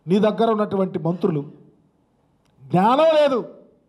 నీ దగ్గర ఉన్నటువంటి మంత్రులు జ్ఞానం లేదు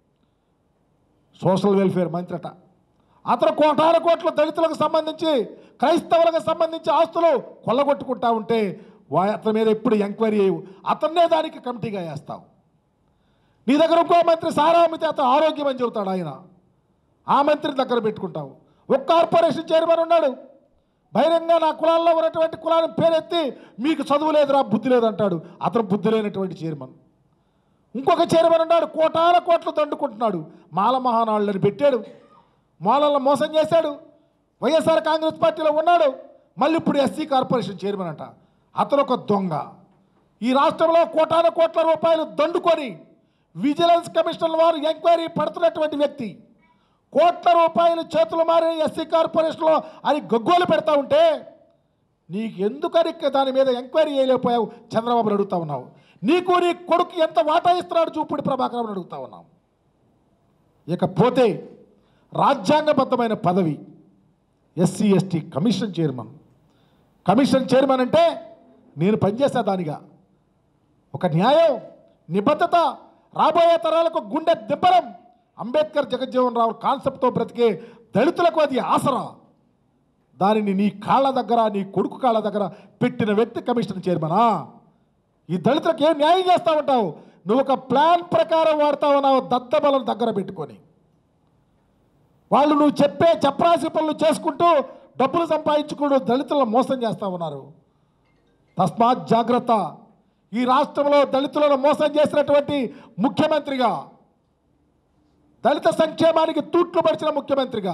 సోషల్ వెల్ఫేర్ మంత్రి అట అతను కోటాను కోట్ల దళితులకు సంబంధించి క్రైస్తవులకు సంబంధించి ఆస్తులు కొల్లగొట్టుకుంటా ఉంటే వా అతని మీద ఎప్పుడు ఎంక్వైరీ చేయవు అతన్నే దానికి కమిటీగా వేస్తావు నీ దగ్గర ఇంకో మంత్రి సారా అమ్మితే అతను ఆరోగ్యం అని చెబుతాడు ఆయన ఆ మంత్రి దగ్గర పెట్టుకుంటావు ఒక కార్పొరేషన్ చైర్మన్ ఉన్నాడు బహిరంగ నా కులాల్లో ఉన్నటువంటి కులాన్ని పేరెత్తి మీకు చదువు లేదురా బుద్ధి లేదు అంటాడు అతను బుద్ధి లేనటువంటి చైర్మన్ ఇంకొక చైర్మన్ ఉన్నాడు కోటాల కోట్లు దండుకుంటున్నాడు మాల మహానాళ్ళని పెట్టాడు మాలలను మోసం చేశాడు వైఎస్ఆర్ కాంగ్రెస్ పార్టీలో ఉన్నాడు మళ్ళీ ఇప్పుడు ఎస్సీ కార్పొరేషన్ చైర్మన్ అంట అతను ఒక దొంగ ఈ రాష్ట్రంలో కోటాన కోట్ల రూపాయలు దండుకొని విజిలెన్స్ కమిషన్ వారు ఎంక్వైరీ పడుతున్నటువంటి వ్యక్తి కోట్ల రూపాయలు చేతులు మారి ఎస్సీ కార్పొరేషన్లో అని గగ్గోలు పెడతా ఉంటే నీకు ఎందుకని దాని మీద ఎంక్వైరీ చేయలేకపోయావు చంద్రబాబుని అడుగుతా ఉన్నావు నీకు నీ కొడుకు ఎంత వాటా ఇస్తున్నాడు చూపుడి ప్రభాకరం అడుగుతా ఉన్నాం ఇకపోతే రాజ్యాంగబద్ధమైన పదవి SC ST commission chairman commission chairman అంటే నేను పనిచేసా దానిగా ఒక న్యాయం నిబద్ధత రాబోయే తరాలకు గుండె దిబ్బరం అంబేద్కర్ జగజ్జీవన్ రావు కాన్సెప్ట్తో బ్రతికే దళితులకు అది ఆసరా దానిని నీ కాళ్ళ దగ్గర నీ కొడుకు కాళ్ళ దగ్గర పెట్టిన వ్యక్తి కమిషన్ చైర్మనా ఈ దళితులకు ఏం న్యాయం చేస్తా ఉంటావు నువ్వు ఒక ప్లాన్ ప్రకారం వాడుతా ఉన్నావు దద్దబలను దగ్గర పెట్టుకొని వాళ్ళు నువ్వు చెప్పే చప్రాసి పనులు చేసుకుంటూ డబ్బులు సంపాదించుకుంటూ దళితులను మోసం చేస్తా ఉన్నారు తస్మాత్ జాగ్రత్త ఈ రాష్ట్రంలో దళితులను మోసం చేసినటువంటి ముఖ్యమంత్రిగా దళిత సంక్షేమానికి తూట్లు పడిచిన ముఖ్యమంత్రిగా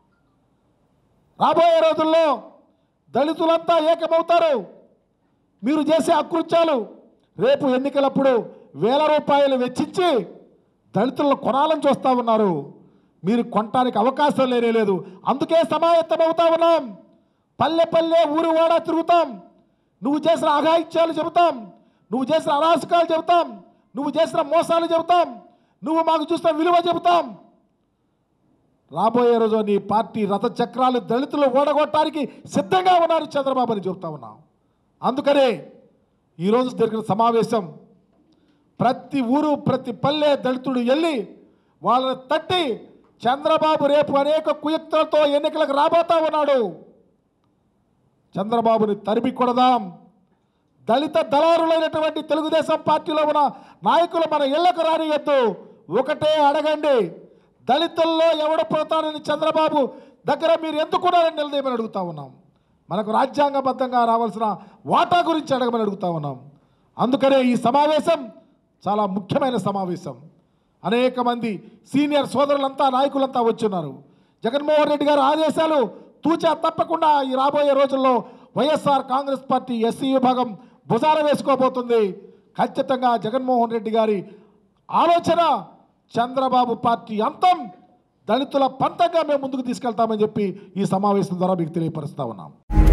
రాబోయే రోజుల్లో దళితులంతా ఏకమవుతారు మీరు చేసే అకృత్యాలు రేపు ఎన్నికలప్పుడు వేల రూపాయలు వెచ్చించి దళితులను కొనాలని చూస్తూ ఉన్నారు మీరు కొనటానికి అవకాశం లేనే లేదు అందుకే సమాయత్తం అవుతా ఉన్నాం పల్లె పల్లె ఊరు వాడ తిరుగుతాం నువ్వు చేసిన అఘాయిత్యాలు చెబుతాం నువ్వు చేసిన అరాచకాలు చెబుతాం నువ్వు చేసిన మోసాలు చెబుతాం నువ్వు మాకు చూసిన విలువ చెబుతాం రాబోయే రోజు నీ పార్టీ రథచక్రాలు దళితులు ఓడగొట్టడానికి సిద్ధంగా ఉన్నారు చంద్రబాబు అని చెబుతా ఉన్నాం అందుకనే ఈరోజు జరిగిన సమావేశం ప్రతి ఊరు ప్రతి పల్లె దళితుడు వెళ్ళి వాళ్ళని తట్టి చంద్రబాబు రేపు అనేక కుయుక్తులతో ఎన్నికలకు రాబోతా ఉన్నాడు చంద్రబాబుని తరిమి కొడదాం దళిత దళారులైనటువంటి తెలుగుదేశం పార్టీలో ఉన్న నాయకులు మన ఇళ్లకు రానియద్దు ఒకటే అడగండి దళితుల్లో ఎవడు పోతానని చంద్రబాబు దగ్గర మీరు ఎందుకున్నారని నిలదేమని అడుగుతా ఉన్నాం మనకు రాజ్యాంగబద్ధంగా రావాల్సిన వాటా గురించి అడగమని అడుగుతా ఉన్నాం అందుకనే ఈ సమావేశం చాలా ముఖ్యమైన సమావేశం అనేక మంది సీనియర్ సోదరులంతా నాయకులంతా వచ్చున్నారు జగన్మోహన్ రెడ్డి గారి ఆదేశాలు తూచా తప్పకుండా ఈ రాబోయే రోజుల్లో వైఎస్ఆర్ కాంగ్రెస్ పార్టీ ఎస్సీ విభాగం భుజాన వేసుకోబోతుంది ఖచ్చితంగా జగన్మోహన్ రెడ్డి గారి ఆలోచన చంద్రబాబు పార్టీ అంతం దళితుల పంతంగా మేము ముందుకు తీసుకెళ్తామని చెప్పి ఈ సమావేశం ద్వారా మీకు తెలియపరుస్తా ఉన్నాం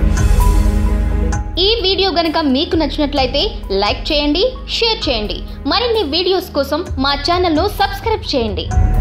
ఈ వీడియో గనుక మీకు నచ్చినట్లయితే లైక్ చేయండి షేర్ చేయండి మరిన్ని వీడియోస్ కోసం మా ఛానల్ను సబ్స్క్రైబ్ చేయండి